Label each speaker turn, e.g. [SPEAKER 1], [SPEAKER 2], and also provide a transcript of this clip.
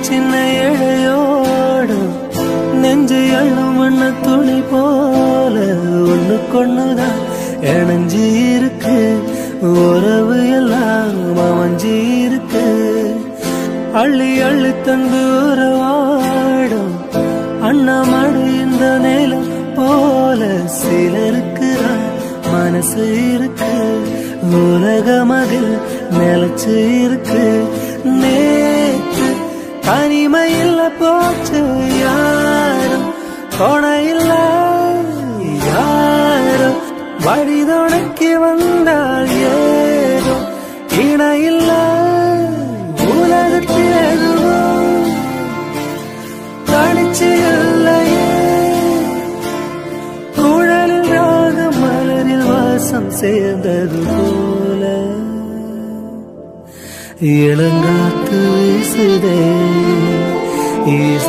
[SPEAKER 1] சின்ன இழையோடும் நெஞ்சு எள்ளும் வண்ண துணி போல ஒண்ணுக்கொண்ணுதான் இணைஞ்சு இருக்கு உறவு எல்லாம் அமைஞ்சு இருக்கு அள்ளி அள்ளி தந்து உறவாடும் அண்ணாமடு இந்த நிலம் போல சிலருக்கு மனசு இருக்கு உலகமதில் நிலச்சு இருக்கு நேற்று தனிமையில் போச்சு யாரும் துணையில்ல யாரும் வழி துணைக்கு வந்தால் ஏதோ இணையில்ல உலகத்தில் எதுவும் தனிச்சு இல்லையே குழலில் ராக மலரில் வாசம் சேர்ந்தது போல இளங்காத்து வீசுதே